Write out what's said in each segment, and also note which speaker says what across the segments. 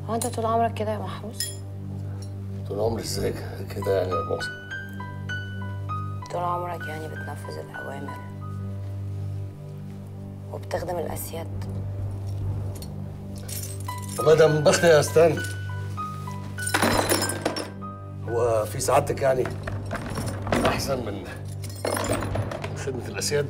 Speaker 1: هو انت طول عمرك كده يا محروس
Speaker 2: طول عمري ازاي كده يعني يا مؤاخذة
Speaker 1: طول عمرك يعني بتنفذ الاوامر وبتخدم الاسياد
Speaker 2: والله ده من بختي يا استاذ هو في سعادتك يعني احسن من خدمة الاسياد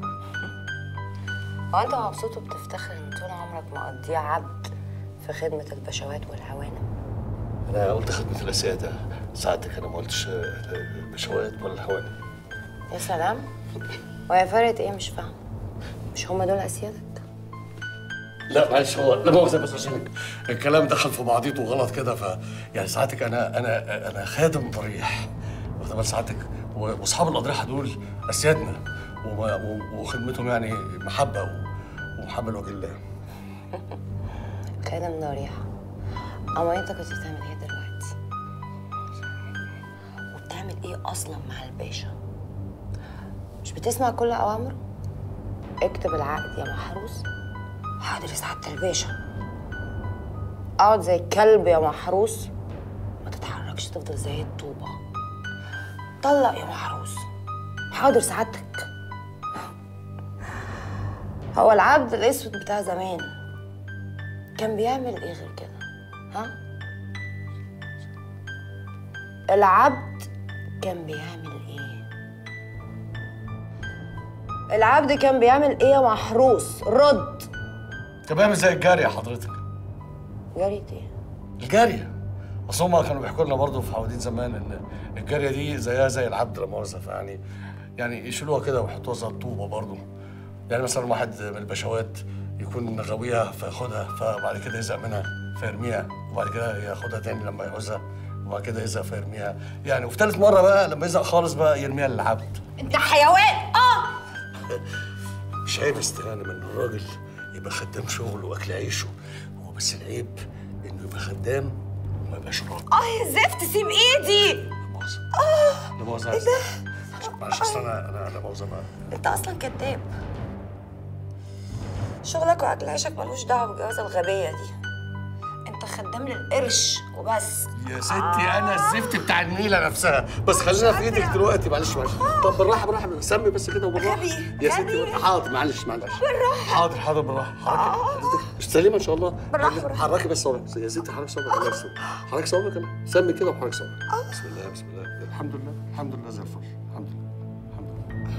Speaker 1: هو انت مبسوط وبتفتخر ان طول عمرك مقضيه عبد في خدمه البشوات والهوانم
Speaker 2: انا قلت خدمة الاسياد سعادتك انا ما قلتش بشوات ولا الهوانم
Speaker 1: يا سلام وهي فرقت ايه مش فاهمه مش هما دول اسيادك
Speaker 2: لا معلش هو لا مؤاخذة بس عشان الكلام دخل في بعضيته غلط كده ف يعني ساعتك انا انا انا خادم ضريح واخد بال ساعتك و- واصحاب الاضرحه دول اسيادنا وما- و- وخدمتهم يعني محبه و- ومحبه لوجه الله
Speaker 1: خادم ضريحه اما انت كنت بتعمل ايه دلوقتي وبتعمل ايه اصلا مع الباشا مش بتسمع كل اوامره اكتب العقد يا محروس حاضر يا سعاده الباشا اقعد زي الكلب يا محروس ما تتحركش تفضل زي الطوبه طلق يا محروس حاضر سعادتك هو العبد الاسود بتاع زمان كان بيعمل ايه غير كده ها العبد كان بيعمل ايه العبد كان بيعمل ايه يا محروس رد
Speaker 2: كان بيعمل زي الجاريه حضرتك
Speaker 1: جريت ايه
Speaker 2: الجاريه اصل هما كانوا بيحكوا لنا برضه في حواديت زمان ان الجاريه دي زيها زي العبد لا مؤاخذه فيعني يعني يشيلوها كده ويحطوها زي الطوبه برضه يعني مثلا واحد من البشوات يكون غاويها فياخدها فبعد كده يزهق منها فيرميها وبعد كده ياخدها تاني لما يعوزها وبعد كده يزهق فيرميها يعني وفي ثالث مره بقى لما يزهق خالص بقى يرميها للعبد
Speaker 1: انت حيوان اه
Speaker 2: مش عيب استهانة من الراجل يبقى خدام شغله واكل عيشه هو بس العيب انه يبقى خدام وما يبقاش راجل
Speaker 1: اه يا زفت سيب ايدي
Speaker 2: لا مؤاخذة لا مؤاخذة ايه ده؟ معلش اصل انا انا لا مؤاخذة بقى
Speaker 1: انت اصلا كذاب شغلك واكل عيشك ملوش دعوه بالجوازه الغبيه دي انت خدام للقرش وبس
Speaker 2: يا ستي انا الزفت بتاع النيله نفسها بس خلينا في ايدك دلوقتي معلش معلش طب بالراحه بالراحه سمي بس كده وبالراحه
Speaker 1: غبي،
Speaker 2: يا ستي
Speaker 1: غبي.
Speaker 2: حاضر معلش معلش بالراحه حاضر حاضر بالراحه حركي مش سليمه ان شاء الله
Speaker 1: بالراحة، بالراحة.
Speaker 2: حركي بس صوابعك يا ستي حركي صوابعك الله يستر حركي صوابعك كمان سمي كده وحركي صوابعك بسم الله بسم الله الحمد لله الحمد لله زي الفل الحمد لله الحمد لله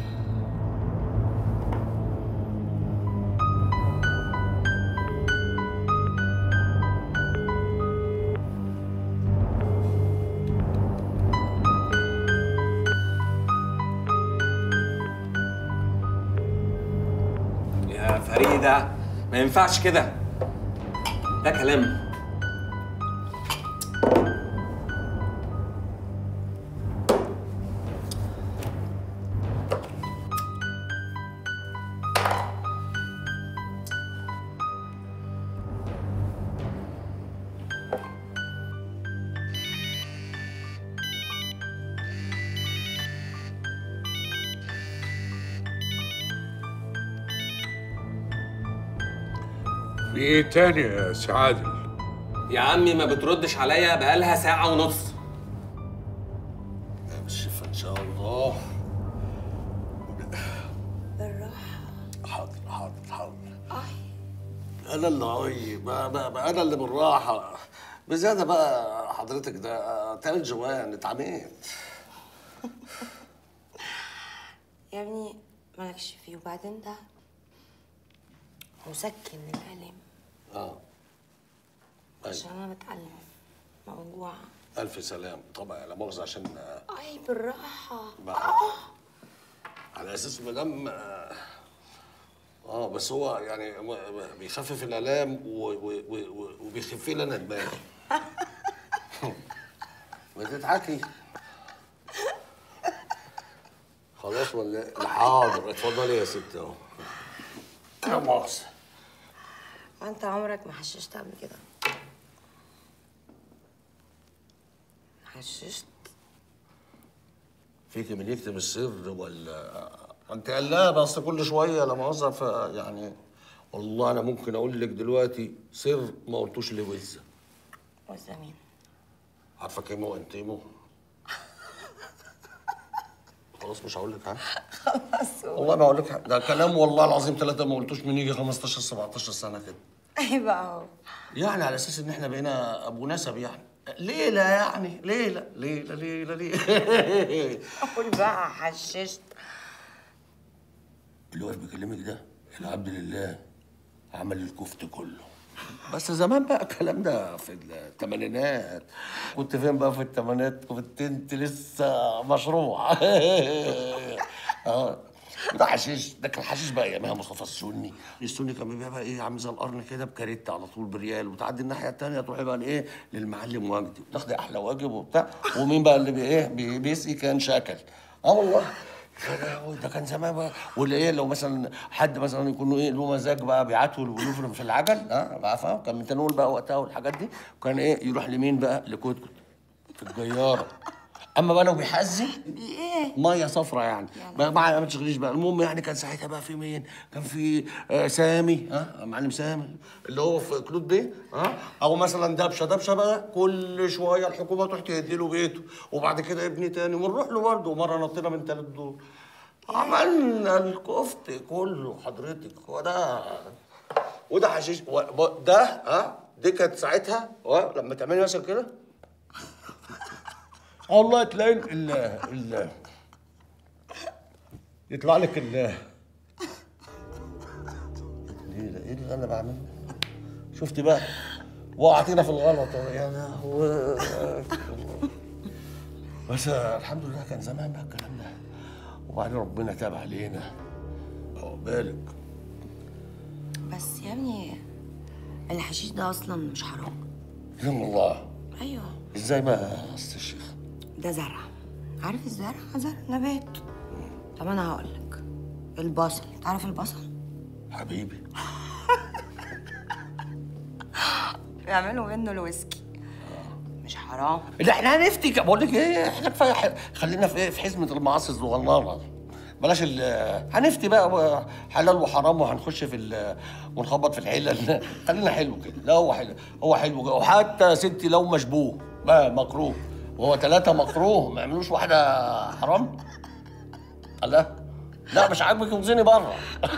Speaker 3: يا فريدة ما ينفعش كده ده كلام
Speaker 4: في ايه تاني يا سعادل؟
Speaker 3: يا عمي ما بتردش عليا بقالها ساعة ونص
Speaker 2: بالشفا ان شاء الله
Speaker 1: بالراحه
Speaker 2: حاضر حاضر حاضر انا اللي عي بقى, بقى, بقى انا اللي بالراحه بزياده بقى حضرتك ده تالت جوان اتعميت
Speaker 1: يا ابني مالكش فيه وبعدين ده مسكن للألم
Speaker 2: اه
Speaker 1: عشان انا بتألم موجوعة
Speaker 2: الف سلام طبعا لا مؤاخذه عشان آه،
Speaker 1: اي بالراحة
Speaker 2: بقى على اساس ما دام اه آه، بس هو يعني م- م- بيخفف الالام و- و- و- و- وبيخف لي انا دماغي ما تضحكي خلاص ولا إيه؟ حاضر اتفضلي يا ست اهو لا مؤاخذه
Speaker 1: انت عمرك ما حششت قبل كده حششت
Speaker 2: فيك من يكتب السر ولا انت قلابه اصل كل شويه لا مؤاخذه ف يعني والله انا ممكن اقول لك دلوقتي سر ما قلتوش لوزه
Speaker 1: وده مين؟
Speaker 2: عارفه كيمو انتيمو خلاص مش هقول لك حاجه
Speaker 1: خلاص
Speaker 2: والله ما هقول لك حاجه ده كلام والله العظيم ثلاثه ما قلتوش من يجي 15 17 سنه كده
Speaker 1: ايه بقى هو
Speaker 2: يعني على اساس ان احنا بقينا ابو نسب يعني ليله يعني ليله ليله ليله ليله
Speaker 1: قول بقى حششت
Speaker 2: اللي واقف بيكلمك ده العبد لله عمل الكفت كله بس زمان بقى الكلام ده في الثمانينات كنت فين بقى في الثمانينات كنت انت لسه مشروع اه ده حشيش ده كان حشيش بقى ايامها مصطفى السني السني كان بيبيع بقى ايه عامل زي القرن كده بكاريت على طول بريال وتعدي الناحيه الثانيه تروحي بقى ايه للمعلم وجدي وتاخدي احلى واجب وبتاع ومين بقى اللي بي ايه بي- بيسقي كان شكل اه والله يا لهوي، ده كان زمان بقى واللي ايه لو مثلا حد مثلا يكون ايه له مزاج بقى بيعتول ويفرم في العجل اه بقى فاهم كان من تنول بقى وقتها والحاجات دي كان ايه يروح لمين بقى لكتكت في الجياره اما بقى لو بيحزي
Speaker 1: ايه
Speaker 2: ميه صفرا يعني ما ما ما تشغليش بقى المهم يعني كان ساعتها بقى في مين كان في آه سامي ها معلم سامي اللي هو في كلود بيه ها او مثلا دبشه دبشه بقى كل شويه الحكومه تروح تهدي له بيته وبعد كده ابني تاني ونروح له برضه ومره نطينا من ثلاث دور عملنا الكفت كله حضرتك هو ده وده حشيش و- ب- ده ها دي كانت ساعتها اه لما تعملي مثلا كده آه والله تلاقي ال ال يطلع لك ال ايه ده ايه اللي انا بعمله شفت بقى وقعتنا في الغلط يا لهوي بس الحمد لله كان زمان بقى الكلام ده وبعدين ربنا تاب علينا عقبالك
Speaker 1: بس يا ابني الحشيش ده اصلا مش حرام
Speaker 2: يا الله
Speaker 1: ايوه
Speaker 2: ازاي بقى يا استاذ الشيخ
Speaker 1: ده زرع عارف الزرع زرع نبات طب انا هقول لك البصل تعرف البصل
Speaker 2: حبيبي
Speaker 1: بيعملوا منه الويسكي مش حرام
Speaker 2: لا احنا هنفتي بقول لك ايه احنا كفايه ح- خلينا في ايه في حزمه المعاصي الصغننه بلاش ال هنفتي بقى و- حلال وحرام وهنخش في ال ونخبط في الحلل خلينا حلو كده لا هو حلو هو حلو كده. وحتى يا ستي لو مشبوه ما مكروه وهو ثلاثة مكروه ما يعملوش واحدة حرام لا لا مش عاجبك انزلي بره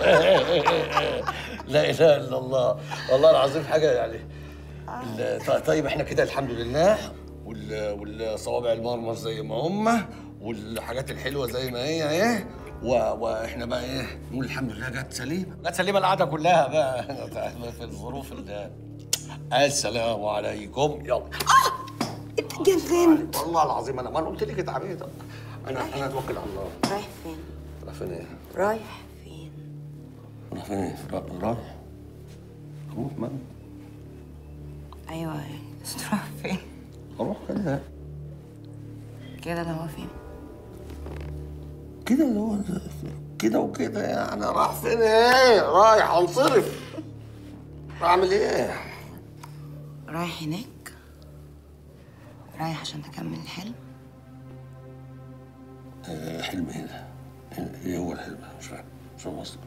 Speaker 2: لا اله الا الله والله العظيم حاجه يعني ال- ط- طيب احنا كده الحمد لله وال- والصوابع المرمر زي ما هم والحاجات الحلوه زي ما هي ايه و... واحنا بقى ايه نقول الحمد لله جت سليمه جت سليمه القعده كلها بقى في الظروف ال السلام عليكم يلا
Speaker 1: انت اتجننت
Speaker 2: والله العظيم انا ما انا قلت لك اتعبيت انا انا اتوكل على الله
Speaker 1: رايح فين
Speaker 2: رايح فين ايه؟
Speaker 1: رايح فين
Speaker 2: رايح فين ايه؟ را- رايح اروح ما
Speaker 1: ايوه يعني بس رايح فين
Speaker 2: اروح كده
Speaker 1: كده اللي هو فين
Speaker 2: كده اللي هو كده وكده يعني راح فين ايه رايح انصرف اعمل ايه
Speaker 1: رايح هناك رايح عشان تكمل الحلم
Speaker 2: آه، حلم ايه ده ايه هو الحلم مش فاهم مش فاهم اصلا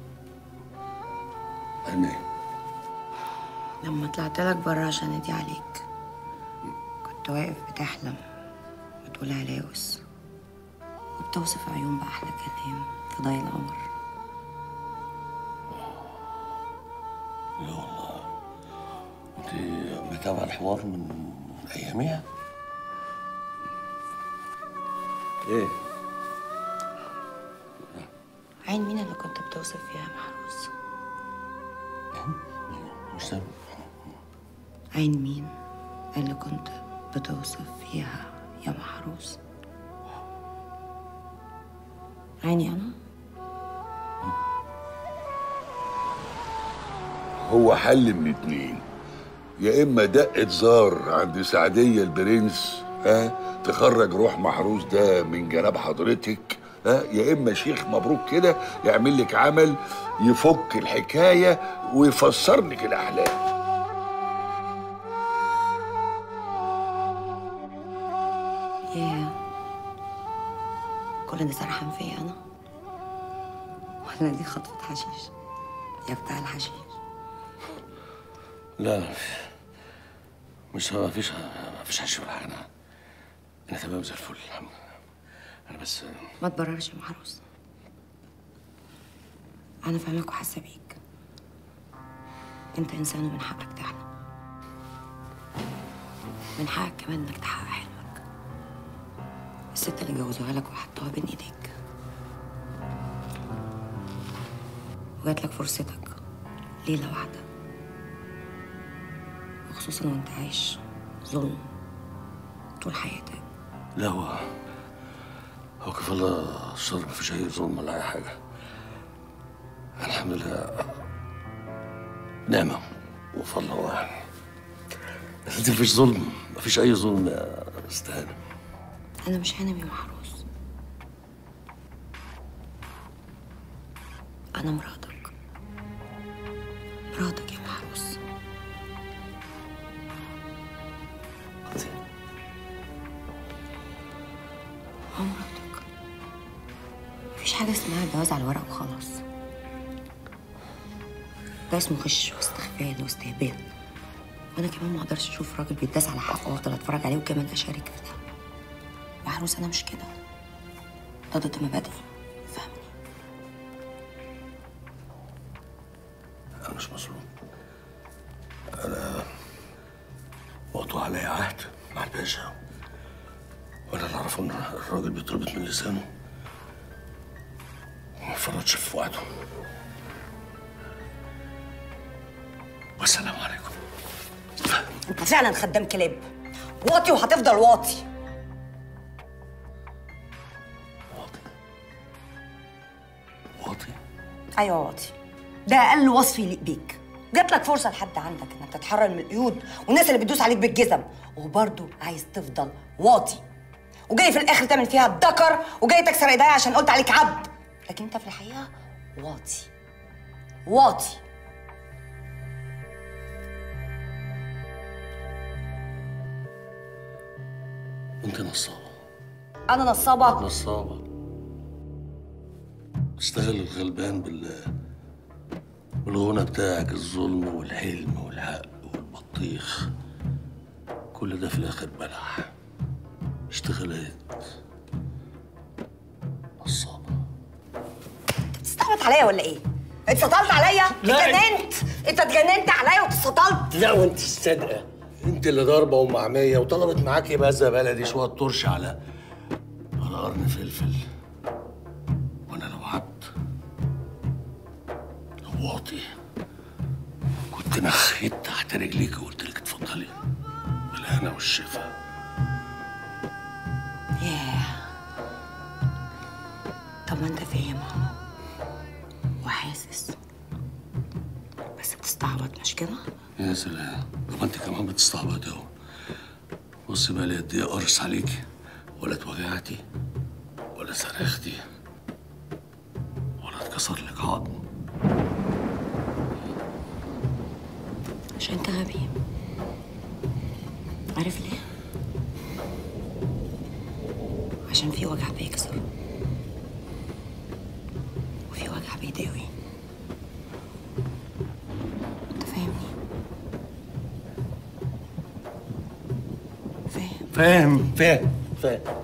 Speaker 2: حلم ايه
Speaker 1: لما طلعت لك بره عشان ادي عليك كنت واقف بتحلم بتقول هلاوس وبتوصف عيون بأحلى كلام في ضي القمر
Speaker 2: لا والله انت متابعه الحوار من اياميها ايه
Speaker 1: عين مين اللي كنت بتوصف فيها محروس
Speaker 2: مش سامع
Speaker 1: عين مين اللي كنت بتوصف فيها يا محروس عيني أنا
Speaker 4: هو حل من اتنين يا اما دقة زار عند سعدية البرنس ها تخرج روح محروس ده من جناب حضرتك ها يا اما شيخ مبروك كده يعمل لك عمل يفك الحكاية ويفسر لك الاحلام
Speaker 1: ياه كل ده سرحان فيا أنا ولا دي خطفة حشيش يا بتاع الحشيش
Speaker 2: لا مش ما فيش ما فيش حاجه ولا حاجه انا انا تمام زي الفل انا بس
Speaker 1: ما تبررش يا محروس انا فاهمك وحاسه بيك انت انسان ومن حقك تحلم من حقك كمان انك تحقق حلمك الست اللي جوزوها لك وحطوها بين ايديك وجات لك فرصتك ليله واحده وخصوصا وانت عايش ظلم طول حياتك
Speaker 2: لا هو هو كفى الله الشر ما فيش اي ظلم ولا اي حاجه الحمد لله نعمه وفضل الله بس ما فيش ظلم ما فيش اي ظلم يا استهانه
Speaker 1: انا مش هانم يا محروس انا مراتك مراتك يا محروس اه مراتك مفيش حاجة اسمها جواز على الورق وخلاص ده اسمه غش واستغفال واستهبال وانا كمان ما اقدرش اشوف راجل بيتداس على حقه وافضل اتفرج عليه وكمان اشارك في ده يا عروس انا مش كده ده ضد مبادئي فاهمني
Speaker 2: انا مش مظلوم انا مقطوع عليا عهد مع الباشا وانا اللي اعرفه ان الراجل بيتربط من لسانه وما فرطش في وعده والسلام عليكم
Speaker 1: انت فعلا خدام كلاب واطي وهتفضل واطي
Speaker 2: واطي واطي
Speaker 1: ايوه واطي ده اقل وصف يليق بيك جات لك فرصه لحد عندك انك تتحرر من القيود والناس اللي بتدوس عليك بالجزم وبرضه عايز تفضل واطي وجاي في الاخر تعمل فيها الدكر وجاي تكسر ايديا عشان قلت عليك عبد لكن انت في الحقيقه واطي واطي
Speaker 2: انت نصابه
Speaker 1: انا نصابه
Speaker 2: نصابه تشتغل الغلبان بال بالغنى بتاعك الظلم والحلم والحق والبطيخ كل ده في الاخر بلح اشتغالات نصابه
Speaker 1: بتستعبط عليا ولا ايه اتسطلت عليا
Speaker 2: لا.
Speaker 1: اتجننت انت اتجننت عليا واتسطلت
Speaker 2: لا وانت الصادقه انت اللي ضاربه ومعميه وطلبت معاكي بازه بلدي شويه طرش على على قرن فلفل وانا لو عبد لو واطي كنت نخيت تحت رجليك وقلت لك اتفضلي بالهنا والشفا
Speaker 1: ياه طب ما انت فاهم اهو وحاسس بس بتستعبط مش كده
Speaker 2: يا سلام طب انت كمان بتستعبط اهو بصي بقى لي قد ايه قرص عليكي ولا اتوجعتي ولا صرختي ولا اتكسر لك عظم
Speaker 1: عشان انت غبي عارف ليه عشان في وجع بيكسر وفي وجع بيداوي انت فاهمني فاهم
Speaker 2: فاهم فاهم فاهم